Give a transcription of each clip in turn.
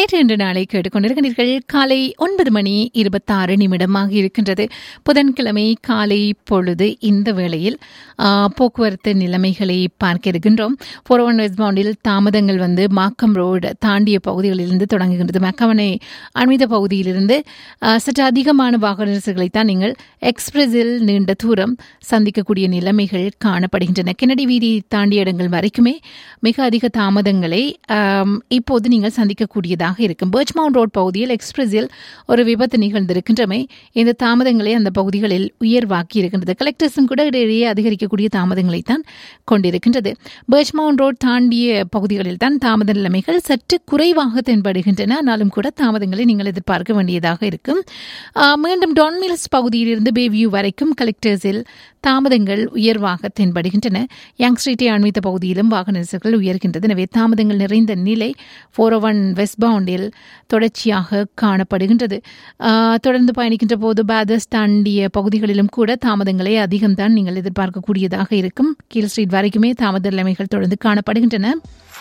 நேற்று இன்று நாளை கேட்டுக்கொண்டிருக்கிறீர்கள் காலை ஒன்பது மணி இருபத்தாறு நிமிடமாக இருக்கின்றது புதன்கிழமை காலை பொழுது இந்த வேளையில் ஆ, போக்குவரத்து நிலைமைகளை பார்க்க இருக்கின்றோம் ஃபோர் ஒன் வெஸ்ட் பவுண்டில் தாமதங்கள் வந்து மாக்கம் ரோடு தாண்டிய பகுதிகளிலிருந்து தொடங்குகின்றது மக்கவனை அண்மித பகுதியிலிருந்து ஆ, சற்று அதிகமான வாகன நெரிசல்களை தான் நீங்கள் எக்ஸ்பிரஸில் நீண்ட தூரம் சந்திக்கக்கூடிய நிலைமைகள் காணப்படுகின்றன கென்னடி வீதி தாண்டிய இடங்கள் வரைக்குமே மிக அதிக தாமதங்களை ஆம், இப்போது நீங்கள் சந்திக்கக்கூடியதாக இருக்கும் பர்ச்மவுண்ட் ரோட் பகுதியில் எக்ஸ்பிரஸில் ஒரு விபத்து நிகழ்ந்திருக்கின்றமை இந்த தாமதங்களை அந்த பகுதிகளில் உயர்வாக்கி இருக்கின்றது கலெக்டர்ஸும் கூட இடையிடையே அதிகரிக்கக்கூடிய தாமதங்களை தான் கொண்டிருக்கின்றது பர்ச்மவுண்ட் ரோட் தாண்டிய பகுதிகளில் தான் தாமத நிலைமைகள் சற்று குறைவாக தென்படுகின்றன ஆனாலும் கூட தாமதங்களை நீங்கள் எதிர்பார்க்க வேண்டியதாக இருக்கும் ஆ, மீண்டும் டான்மில்ஸ் பகுதியிலிருந்து பேவியூ வரைக்கும் கலெக்டர்ஸில் தாமதங்கள் உயர்வாக தென்படுகின்றன யங் ஸ்ட்ரீட்டை அண்மித்த பகுதியிலும் வாகன நெரிசல்கள் உயர்கின்றது எனவே தாமதங்கள் நிறைந்த நிலை ஃபோர் ஒன் வெஸ்ட் பவுண்டில் தொடர்ச்சியாக காணப்படுகின்றது ஆ, தொடர்ந்து பயணிக்கின்ற போது பேதர்ஸ் தாண்டிய பகுதிகளிலும் கூட தாமதங்களை அதிகம்தான் நீங்கள் எதிர்பார்க்கக்கூடியதாக இருக்கும் கீழ் ஸ்ட்ரீட் வரைக்குமே தாமத நிலைமைகள் தொடர்ந்து காணப்படுகின்றன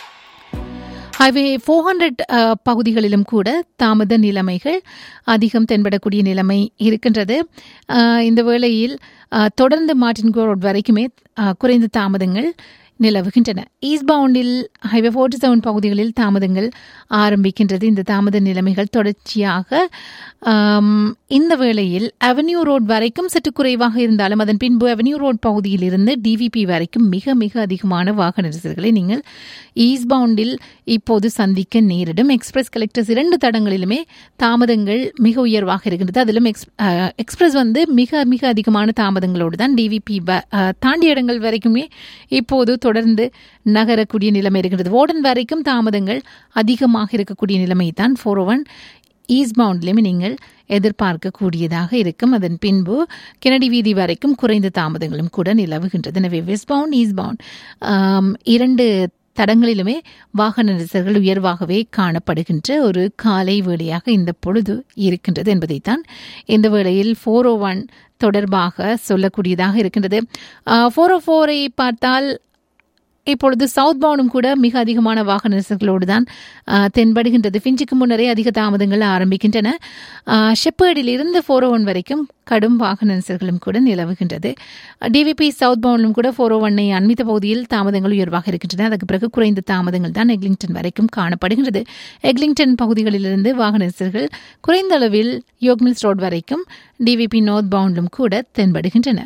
ஹைவே ஃபோர் ஹண்ட்ரட் பகுதிகளிலும் கூட தாமத நிலைமைகள் அதிகம் தென்படக்கூடிய நிலைமை இருக்கின்றது அஹ், இந்த வேளையில் அஹ், தொடர்ந்து மார்டின் ரோட் வரைக்குமே அஹ், குறைந்த தாமதங்கள் நிலவுகின்றன ஈஸ்ட் பவுண்டில் ஹைவே ஃபோர்ட்டி செவன் பகுதிகளில் தாமதங்கள் ஆரம்பிக்கின்றது இந்த தாமத நிலைமைகள் தொடர்ச்சியாக ஆம், இந்த வேளையில் அவென்யூ ரோட் வரைக்கும் சற்று குறைவாக இருந்தாலும் அதன் பின்பு அவென்யூ ரோட் பகுதியிலிருந்து டிவிபி வரைக்கும் மிக மிக அதிகமான வாகன நெரிசல்களை நீங்கள் ஈஸ்ட் பவுண்டில் இப்போது சந்திக்க நேரிடும் எக்ஸ்பிரஸ் கலெக்டர்ஸ் இரண்டு தடங்களிலுமே தாமதங்கள் மிக உயர்வாக இருக்கின்றது அதிலும் எக்ஸ் அஹ், எக்ஸ்பிரஸ் வந்து மிக மிக அதிகமான தாமதங்களோடு தான் டிவிபி தாண்டிய இடங்கள் வரைக்குமே இப்போது தொடர்ந்து நகரக்கூடிய நிலைமை இருக்கின்றது வார்டன் வரைக்கும் தாமதங்கள் அதிகமாக இருக்கக்கூடிய நிலைமை தான் ஃபோர் ஒன் ஈஸ்ட் பவுண்ட்லேயுமே நீங்கள் எதிர்பார்க்கக்கூடியதாக இருக்கும் அதன் பின்பு கெனடி வீதி வரைக்கும் குறைந்த தாமதங்களும் கூட நிலவுகின்றது எனவே வெஸ்ட் பவுண்ட் ஈஸ்ட் பவுண்ட் ஆம், இரண்டு தடங்களிலுமே வாகன நெரிசல்கள் உயர்வாகவே காணப்படுகின்ற ஒரு காலை வேளையாக இந்த பொழுது இருக்கின்றது என்பதைத்தான் இந்த வேளையில் ஃபோர் ஓ ஒன் தொடர்பாக சொல்லக்கூடியதாக இருக்கின்றது ஃபோர் ஓ ஃபோரை பார்த்தால் இப்பொழுது சவுத் பவுண்டும் கூட மிக அதிகமான வாகன நெரிசல்களோடு தான் ஆ, தென்படுகின்றது ஃபிஞ்சுக்கு முன்னரே அதிக தாமதங்கள் ஆரம்பிக்கின்றன ஷெப்பேர்டில் இருந்து ஃபோர் ஒன் வரைக்கும் கடும் வாகன நெரிசல்களும் கூட நிலவுகின்றது டிவிபி சவுத் பவுண்டிலும் கூட ஃபோர் ஓ ஒன்னை அண்மித்த பகுதியில் தாமதங்கள் உயர்வாக இருக்கின்றன அதுக்கு பிறகு குறைந்த தாமதங்கள் தான் எக்லிங்டன் வரைக்கும் காணப்படுகின்றது எக்லிங்டன் பகுதிகளிலிருந்து வாகன நெரிசல்கள் குறைந்த அளவில் யோக்மில்ஸ் ரோட் வரைக்கும் டிவிபி நார்த் பவுண்டிலும் கூட தென்படுகின்றன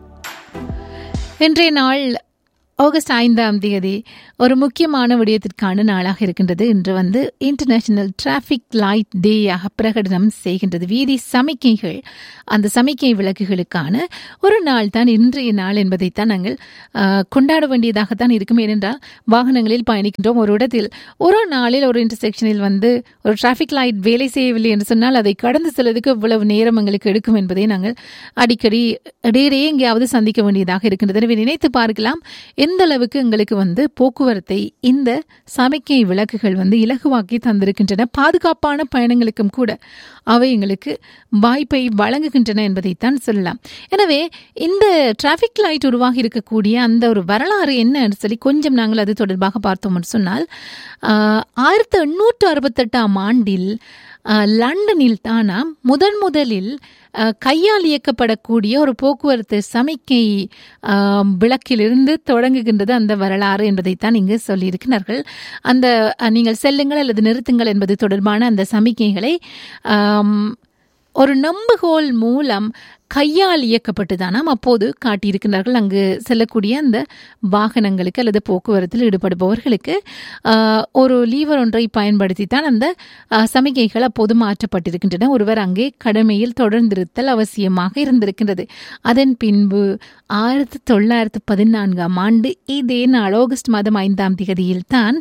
இன்றைய நாள் ஆகஸ்ட் ஐந்தாம் தேதி ஒரு முக்கியமான விடயத்திற்கான நாளாக இருக்கின்றது இன்று வந்து இன்டர்நேஷனல் டிராஃபிக் லைட் டேயாக பிரகடனம் செய்கின்றது வீதி சமிக்கைகள் அந்த சமிக்கை விளக்குகளுக்கான ஒரு நாள் தான் இன்றைய நாள் என்பதைத்தான் நாங்கள் ஆஹ், கொண்டாட வேண்டியதாகத்தான் இருக்கும் ஏனென்றால் வாகனங்களில் பயணிக்கின்றோம் ஒரு இடத்தில் ஒரு நாளில் ஒரு இன்டர்செக்ஷனில் வந்து ஒரு டிராஃபிக் லைட் வேலை செய்யவில்லை என்று சொன்னால் அதை கடந்து செல்வதற்கு இவ்வளவு நேரம் எங்களுக்கு எடுக்கும் என்பதை நாங்கள் அடிக்கடி இடையிடையே எங்கேயாவது சந்திக்க வேண்டியதாக இருக்கின்றது எனவே நினைத்து பார்க்கலாம் எந்த அளவுக்கு எங்களுக்கு வந்து போக்குவரத்தை இந்த சமிக்கை விளக்குகள் வந்து இலகுவாக்கி தந்திருக்கின்றன பாதுகாப்பான பயணங்களுக்கும் கூட அவை எங்களுக்கு வாய்ப்பை வழங்குகின்றன என்பதைத்தான் சொல்லலாம் எனவே இந்த டிராஃபிக் லைட் உருவாகி இருக்கக்கூடிய அந்த ஒரு வரலாறு என்னன்னு சொல்லி கொஞ்சம் நாங்கள் அது தொடர்பாக பார்த்தோம்னு சொன்னால் ஆஹ், ஆயிரத்தி எண்ணூற்று அறுபத்தெட்டாம் ஆண்டில் ஆஹ், லண்டனில் தானாம் முதன் முதலில் ஆஹ், கையால் இயக்கப்படக்கூடிய ஒரு போக்குவரத்து சமிக்கை ஆஹ், விளக்கிலிருந்து தொடங்குகின்றது அந்த வரலாறு என்பதைத்தான் இங்கு சொல்லியிருக்கிறார்கள் அந்த அஹ், நீங்கள் செல்லுங்கள் அல்லது நிறுத்துங்கள் என்பது தொடர்பான அந்த சமிக்கைகளை ஆம், ஒரு நம்புகோல் மூலம் கையால் இயக்கப்பட்டுதானாம் அப்போது காட்டியிருக்கிறார்கள் அங்கு செல்லக்கூடிய அந்த வாகனங்களுக்கு அல்லது போக்குவரத்தில் ஈடுபடுபவர்களுக்கு ஆஹ், ஒரு லீவர் ஒன்றை பயன்படுத்தி தான் அந்த ஆஹ், சமிக்கைகள் அப்போது மாற்றப்பட்டிருக்கின்றன ஒருவர் அங்கே கடமையில் தொடர்ந்திருத்தல் அவசியமாக இருந்திருக்கின்றது அதன் பின்பு ஆயிரத்தி தொள்ளாயிரத்து பதினான்காம் ஆண்டு இதே நாள் ஆகஸ்ட் மாதம் ஐந்தாம் தேதியில் தான்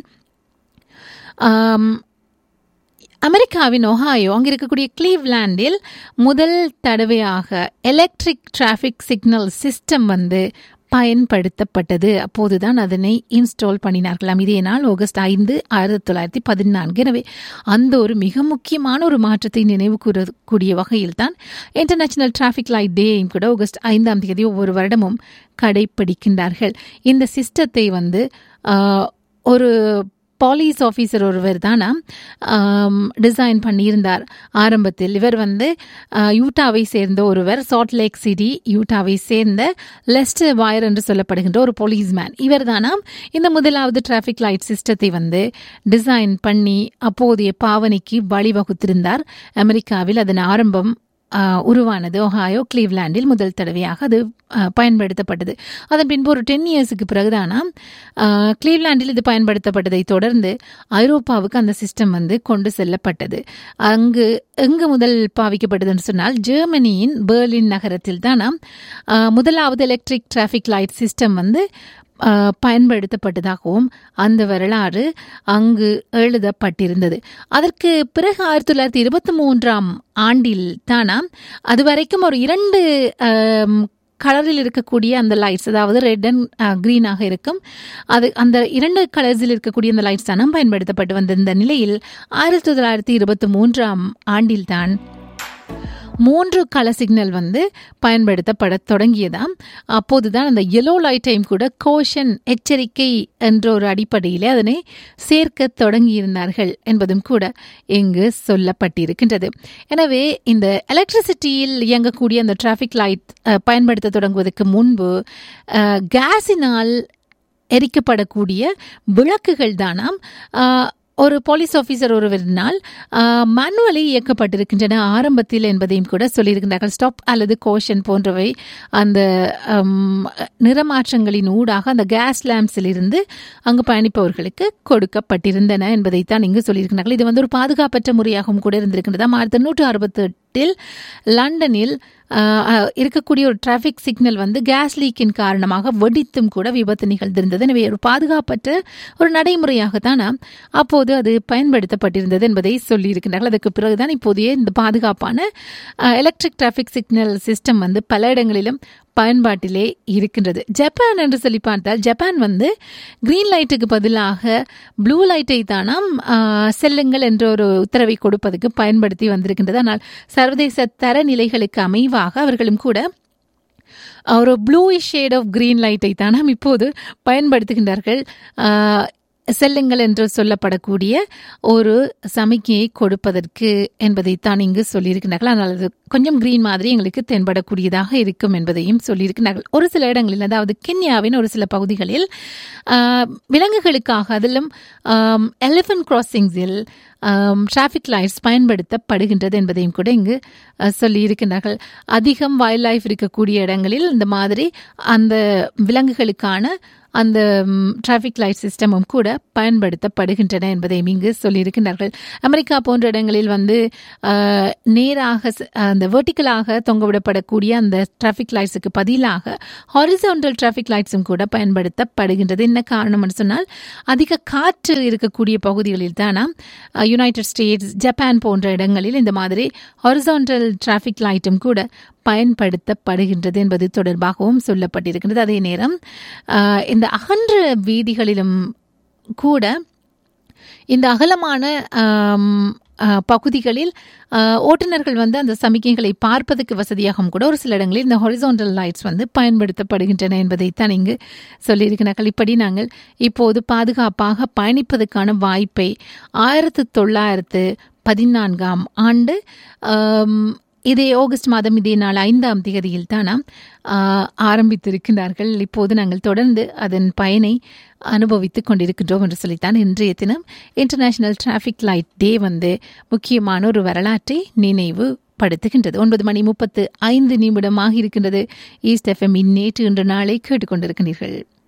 அமெரிக்காவின் ஒஹாயோ அங்கே இருக்கக்கூடிய கிளீவ்லாண்டில் முதல் தடவையாக எலக்ட்ரிக் டிராஃபிக் சிக்னல் சிஸ்டம் வந்து பயன்படுத்தப்பட்டது அப்போதுதான் அதனை இன்ஸ்டால் பண்ணினார்களாம் இதே நாள் ஆகஸ்ட் ஐந்து ஆயிரத்தி தொள்ளாயிரத்தி பதினான்கு எனவே அந்த ஒரு மிக முக்கியமான ஒரு மாற்றத்தை நினைவு கூறக்கூடிய வகையில் தான் இன்டர்நேஷனல் டிராஃபிக் லைட் டேயும் கூட ஆகஸ்ட் ஐந்தாம் தேதி ஒவ்வொரு வருடமும் கடைபிடிக்கின்றார்கள் இந்த சிஸ்டத்தை வந்து ஆஹ், ஒரு போலீஸ் ஆஃபீஸர் ஒருவர் தானா டிசைன் பண்ணியிருந்தார் ஆரம்பத்தில் இவர் வந்து அஹ், யூட்டாவை சேர்ந்த ஒருவர் சால்ட் லேக் சிட்டி யூட்டாவை சேர்ந்த லெஸ்டர் வாயர் என்று சொல்லப்படுகின்ற ஒரு போலீஸ்மேன் இவர் தானா இந்த முதலாவது டிராஃபிக் லைட் சிஸ்டத்தை வந்து டிசைன் பண்ணி அப்போதைய பாவனைக்கு வழிவகுத்திருந்தார் அமெரிக்காவில் அதன் ஆரம்பம் ஆஹ், உருவானது ஒஹாயோ கிளீவ்லாண்டில் முதல் தடவையாக அது ஆஹ், பயன்படுத்தப்பட்டது அதன் பின்பு ஒரு டென் இயர்ஸுக்கு பிறகுதானா ஆஹ், கிளீவ்லாண்டில் இது பயன்படுத்தப்பட்டதை தொடர்ந்து ஐரோப்பாவுக்கு அந்த சிஸ்டம் வந்து கொண்டு செல்லப்பட்டது அங்கு எங்கு முதல் பாவிக்கப்பட்டதுன்னு சொன்னால் ஜெர்மனியின் பெர்லின் நகரத்தில் தானா முதலாவது எலக்ட்ரிக் டிராஃபிக் லைட் சிஸ்டம் வந்து ஆஹ், பயன்படுத்தப்பட்டதாகவும் அந்த வரலாறு அங்கு எழுதப்பட்டிருந்தது அதற்கு பிறகு ஆயிரத்தி தொள்ளாயிரத்தி இருபத்தி மூன்றாம் ஆண்டில் தானா அதுவரைக்கும் ஒரு இரண்டு ஆம், கலரில் இருக்கக்கூடிய அந்த லைட்ஸ் அதாவது ரெட் அண்ட் க்ரீனாக இருக்கும் அது அந்த இரண்டு கலர்ஸில் இருக்கக்கூடிய அந்த லைட்ஸ் தானே பயன்படுத்தப்பட்டு வந்திருந்த நிலையில் ஆயிரத்தி தொள்ளாயிரத்தி இருபத்தி மூன்றாம் ஆண்டில்தான் மூன்று கலர் சிக்னல் வந்து பயன்படுத்தப்பட தொடங்கியதாம் அப்போதுதான் அந்த எல்லோ லைட்டையும் கூட கோஷன் எச்சரிக்கை என்ற ஒரு அடிப்படையிலே அதனை சேர்க்க தொடங்கியிருந்தார்கள் என்பதும் கூட இங்கு சொல்லப்பட்டிருக்கின்றது எனவே இந்த எலக்ட்ரிசிட்டியில் இயங்கக்கூடிய அந்த டிராஃபிக் லைட் பயன்படுத்த தொடங்குவதற்கு முன்பு அஹ், கேஸினால் எரிக்கப்படக்கூடிய விளக்குகள் தானாம் அஹ், ஒரு போலீஸ் ஆஃபீஸர் ஒருவரினால் மேனுவலி இயக்கப்பட்டிருக்கின்றன ஆரம்பத்தில் என்பதையும் கூட சொல்லியிருக்கின்றார்கள் ஸ்டாப் அல்லது கோஷன் போன்றவை அந்த ஹம், நிறமாற்றங்களின் ஊடாக அந்த கேஸ் லேம்ப்ஸில் இருந்து அங்கு பயணிப்பவர்களுக்கு கொடுக்கப்பட்டிருந்தன என்பதைத்தான் இங்கு சொல்லியிருக்கிறார்கள் இது வந்து ஒரு பாதுகாப்பற்ற முறையாகவும் கூட இருந்திருக்கின்றதாம் ஆயிரத்தி எண்ணூற்று அறுபத்தி எட்டில் லண்டனில் ஆஹ், ஆஹ், இருக்கக்கூடிய ஒரு டிராஃபிக் சிக்னல் வந்து கேஸ் லீக்கின் காரணமாக வெடித்தும் கூட விபத்து நிகழ்ந்திருந்தது எனவே ஒரு பாதுகாப்பற்ற ஒரு நடைமுறையாகத்தான் அப்போது அது பயன்படுத்தப்பட்டிருந்தது என்பதை சொல்லியிருக்கிறார்கள் அதற்கு பிறகுதான் இப்போதைய இந்த பாதுகாப்பான எலக்ட்ரிக் டிராஃபிக் சிக்னல் சிஸ்டம் வந்து பல இடங்களிலும் பயன்பாட்டிலே இருக்கின்றது ஜப்பான் என்று சொல்லி பார்த்தால் ஜப்பான் வந்து கிரீன் லைட்டுக்கு பதிலாக ப்ளூ லைட்டை தானாம் ஆஹ், செல்லுங்கள் என்ற ஒரு உத்தரவை கொடுப்பதற்கு பயன்படுத்தி வந்திருக்கின்றது ஆனால் சர்வதேச தரநிலைகளுக்கு அமைவாக அவர்களும் கூட ஒரு ப்ளூயிஷ் ஷேட் ஆஃப் கிரீன் லைட்டை தானாம் இப்போது பயன்படுத்துகின்றார்கள் ஆஹ், செல்லுங்கள் என்று சொல்லப்படக்கூடிய ஒரு சமிக்கையை கொடுப்பதற்கு என்பதைத்தான் இங்கு சொல்லியிருக்கிறார்கள் ஆனால் அது கொஞ்சம் கிரீன் மாதிரி எங்களுக்கு தென்படக்கூடியதாக இருக்கும் என்பதையும் சொல்லியிருக்கிறார்கள் ஒரு சில இடங்களில் அதாவது கென்யாவின் ஒரு சில பகுதிகளில் ஆஹ், விலங்குகளுக்காக அதிலும் எலிஃபன்ட் கிராசிங்ஸில் டிராஃபிக் லைட்ஸ் பயன்படுத்தப்படுகின்றது என்பதையும் கூட இங்கு அஹ், சொல்லியிருக்கிறார்கள் அதிகம் வைல்ட் லைஃப் இருக்கக்கூடிய இடங்களில் இந்த மாதிரி அந்த விலங்குகளுக்கான அந்த டிராஃபிக் லைட் சிஸ்டமும் கூட பயன்படுத்தப்படுகின்றன என்பதையும் இங்கு சொல்லியிருக்கிறார்கள் அமெரிக்கா போன்ற இடங்களில் வந்து அஹ், நேராக ச- அந்த வெர்டிக்கலாக தொங்கவிடப்படக்கூடிய அந்த டிராஃபிக் லைட்ஸுக்கு பதிலாக ஹாரிசான்டல் டிராஃபிக் லைட்ஸும் கூட பயன்படுத்தப்படுகின்றது என்ன காரணம்னு சொன்னால் அதிக காற்று இருக்கக்கூடிய பகுதிகளில் தானா யுனைடெட் ஸ்டேட்ஸ் ஜப்பான் போன்ற இடங்களில் இந்த மாதிரி ஹாரிசான்டல் டிராஃபிக் லைட்டும் கூட பயன்படுத்தப்படுகின்றது என்பது தொடர்பாகவும் சொல்லப்பட்டிருக்கின்றது அதே நேரம் ஆஹ், இந்த அகன்ற வீதிகளிலும் கூட இந்த அகலமான ஆம், ஆ, பகுதிகளில் ஆ, ஓட்டுநர்கள் வந்து அந்த சமிக்கைகளை பார்ப்பதற்கு வசதியாகவும் கூட ஒரு சில இடங்களில் இந்த ஹொரிசோண்டல் லைட்ஸ் வந்து பயன்படுத்தப்படுகின்றன என்பதைத்தான் இங்கு சொல்லியிருக்கிறார்கள் இப்படி நாங்கள் இப்போது பாதுகாப்பாக பயணிப்பதற்கான வாய்ப்பை ஆயிரத்து தொள்ளாயிரத்து பதினான்காம் ஆண்டு ஆம், இதே ஆகஸ்ட் மாதம் இதே நாள் ஐந்தாம் தேதியில் தானாம் ஆரம்பித்திருக்கிறார்கள் இப்போது நாங்கள் தொடர்ந்து அதன் பயனை அனுபவித்துக் கொண்டிருக்கின்றோம் என்று சொல்லித்தான் இன்றைய தினம் இன்டர்நேஷனல் டிராஃபிக் லைட் டே வந்து முக்கியமான ஒரு வரலாற்றை நினைவு படுத்துகின்றது ஒன்பது மணி முப்பத்து ஐந்து நிமிடமாக இருக்கின்றது ஈஸ்ட் எஃப்எம் நேற்று இன்று நாளை கேட்டுக்கொண்டிருக்கிறீர்கள்